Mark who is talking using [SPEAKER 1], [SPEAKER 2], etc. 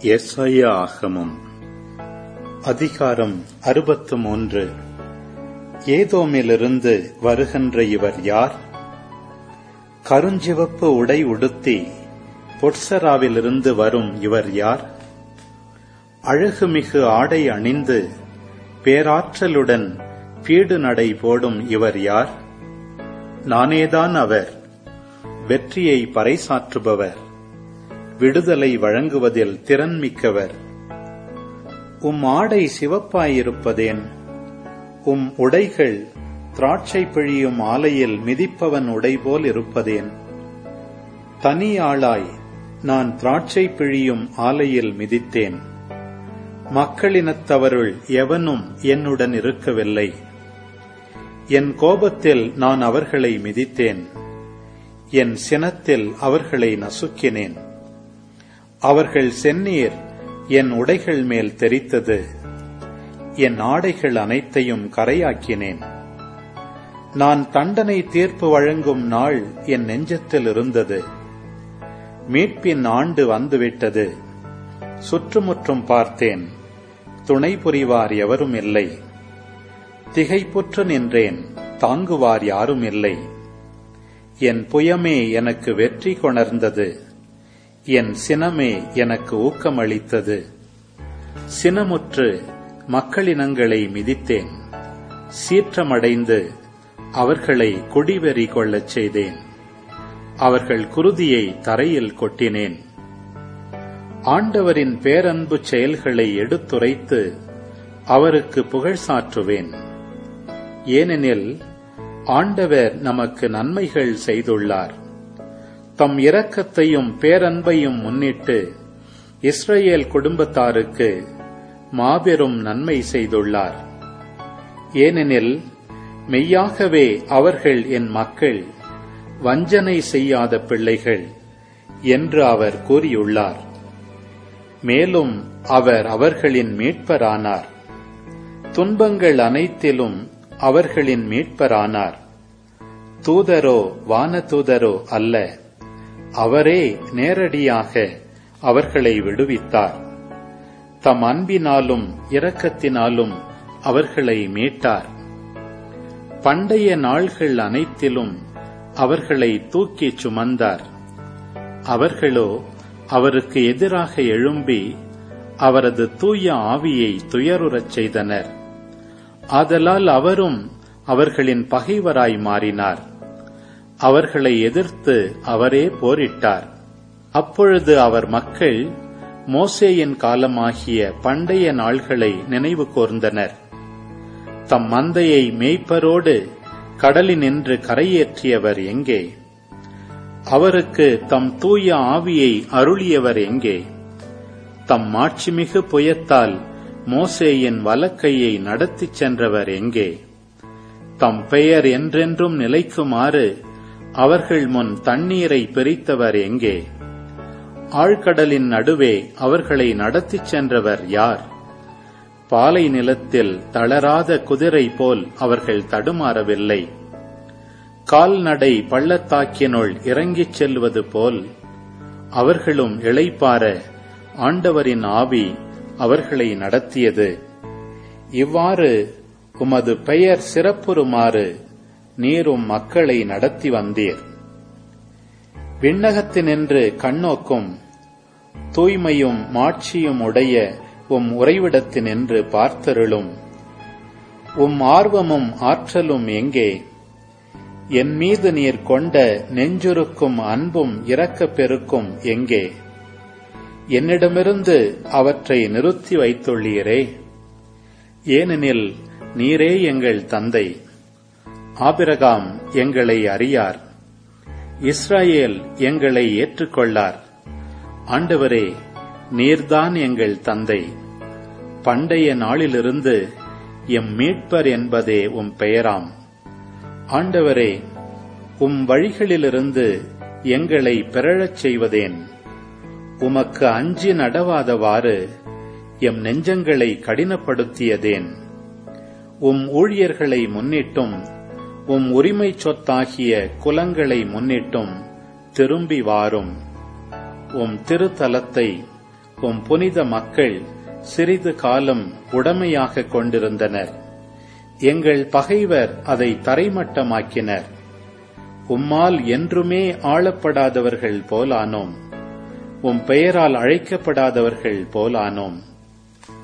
[SPEAKER 1] எஸ்ஐயா ஆகமம் அதிகாரம் அறுபத்து மூன்று ஏதோமிலிருந்து வருகின்ற இவர் யார் கருஞ்சிவப்பு உடை உடுத்தி பொட்சராவிலிருந்து வரும் இவர் யார் அழகுமிகு ஆடை அணிந்து பேராற்றலுடன் பீடு நடை போடும் இவர் யார் நானேதான் அவர் வெற்றியை பறைசாற்றுபவர் விடுதலை வழங்குவதில் திறன் மிக்கவர் உம் ஆடை சிவப்பாயிருப்பதேன் உம் உடைகள் திராட்சை பிழியும் ஆலையில் மிதிப்பவன் உடை போல் இருப்பதேன் தனி ஆளாய் நான் திராட்சை பிழியும் ஆலையில் மிதித்தேன் மக்களினத்தவருள் எவனும் என்னுடன் இருக்கவில்லை என் கோபத்தில் நான் அவர்களை மிதித்தேன் என் சினத்தில் அவர்களை நசுக்கினேன் அவர்கள் செந்நீர் என் உடைகள் மேல் தெரித்தது என் ஆடைகள் அனைத்தையும் கரையாக்கினேன் நான் தண்டனை தீர்ப்பு வழங்கும் நாள் என் நெஞ்சத்தில் இருந்தது மீட்பின் ஆண்டு வந்துவிட்டது சுற்றுமுற்றும் பார்த்தேன் துணை புரிவார் எவரும் இல்லை திகைப்புற்று நின்றேன் தாங்குவார் யாரும் இல்லை என் புயமே எனக்கு வெற்றி கொணர்ந்தது என் சினமே எனக்கு ஊக்கமளித்தது சினமுற்று மக்களினங்களை மிதித்தேன் சீற்றமடைந்து அவர்களை குடிவெறி கொள்ளச் செய்தேன் அவர்கள் குருதியை தரையில் கொட்டினேன் ஆண்டவரின் பேரன்பு செயல்களை எடுத்துரைத்து அவருக்கு புகழ் சாற்றுவேன் ஏனெனில் ஆண்டவர் நமக்கு நன்மைகள் செய்துள்ளார் தம் இரக்கத்தையும் பேரன்பையும் முன்னிட்டு இஸ்ரேல் குடும்பத்தாருக்கு மாபெரும் நன்மை செய்துள்ளார் ஏனெனில் மெய்யாகவே அவர்கள் என் மக்கள் வஞ்சனை செய்யாத பிள்ளைகள் என்று அவர் கூறியுள்ளார் மேலும் அவர் அவர்களின் மீட்பரானார் துன்பங்கள் அனைத்திலும் அவர்களின் மீட்பரானார் தூதரோ வானதூதரோ அல்ல அவரே நேரடியாக அவர்களை விடுவித்தார் தம் அன்பினாலும் இரக்கத்தினாலும் அவர்களை மீட்டார் பண்டைய நாள்கள் அனைத்திலும் அவர்களை தூக்கிச் சுமந்தார் அவர்களோ அவருக்கு எதிராக எழும்பி அவரது தூய ஆவியை துயருறச் செய்தனர் ஆதலால் அவரும் அவர்களின் பகைவராய் மாறினார் அவர்களை எதிர்த்து அவரே போரிட்டார் அப்பொழுது அவர் மக்கள் மோசேயின் காலமாகிய பண்டைய நாள்களை நினைவு கூர்ந்தனர் தம் மந்தையை மேய்ப்பரோடு கடலினின்று கரையேற்றியவர் எங்கே அவருக்கு தம் தூய ஆவியை அருளியவர் எங்கே தம் மாட்சிமிகு புயத்தால் மோசேயின் வலக்கையை நடத்திச் சென்றவர் எங்கே தம் பெயர் என்றென்றும் நிலைக்குமாறு அவர்கள் முன் தண்ணீரை பிரித்தவர் எங்கே ஆழ்கடலின் நடுவே அவர்களை நடத்திச் சென்றவர் யார் பாலை நிலத்தில் தளராத குதிரை போல் அவர்கள் தடுமாறவில்லை கால்நடை பள்ளத்தாக்கினுள் இறங்கிச் செல்வது போல் அவர்களும் இளைப்பார ஆண்டவரின் ஆவி அவர்களை நடத்தியது இவ்வாறு உமது பெயர் சிறப்புறுமாறு நீரும் மக்களை நடத்தி வந்தீர் விண்ணகத்தினின்று கண்ணோக்கும் தூய்மையும் மாட்சியும் உடைய உம் உறைவிடத்தினின்று பார்த்தருளும் உம் ஆர்வமும் ஆற்றலும் எங்கே என் மீது நீர் கொண்ட நெஞ்சுருக்கும் அன்பும் இரக்கப் பெருக்கும் எங்கே என்னிடமிருந்து அவற்றை நிறுத்தி வைத்துள்ளீரே ஏனெனில் நீரே எங்கள் தந்தை ஆபிரகாம் எங்களை அறியார் இஸ்ராயேல் எங்களை ஏற்றுக்கொள்ளார் ஆண்டவரே நீர்தான் எங்கள் தந்தை பண்டைய நாளிலிருந்து எம் மீட்பர் என்பதே உம் பெயராம் ஆண்டவரே உம் வழிகளிலிருந்து எங்களை பிறழச் செய்வதேன் உமக்கு அஞ்சி நடவாதவாறு எம் நெஞ்சங்களை கடினப்படுத்தியதேன் உம் ஊழியர்களை முன்னிட்டும் உம் உரிமை சொத்தாகிய குலங்களை முன்னிட்டும் திரும்பி வாரும் உம் திருத்தலத்தை உம் புனித மக்கள் சிறிது காலம் உடமையாக கொண்டிருந்தனர் எங்கள் பகைவர் அதை தரைமட்டமாக்கினர் உம்மால் என்றுமே ஆளப்படாதவர்கள் போலானோம் உம் பெயரால் அழைக்கப்படாதவர்கள் போலானோம்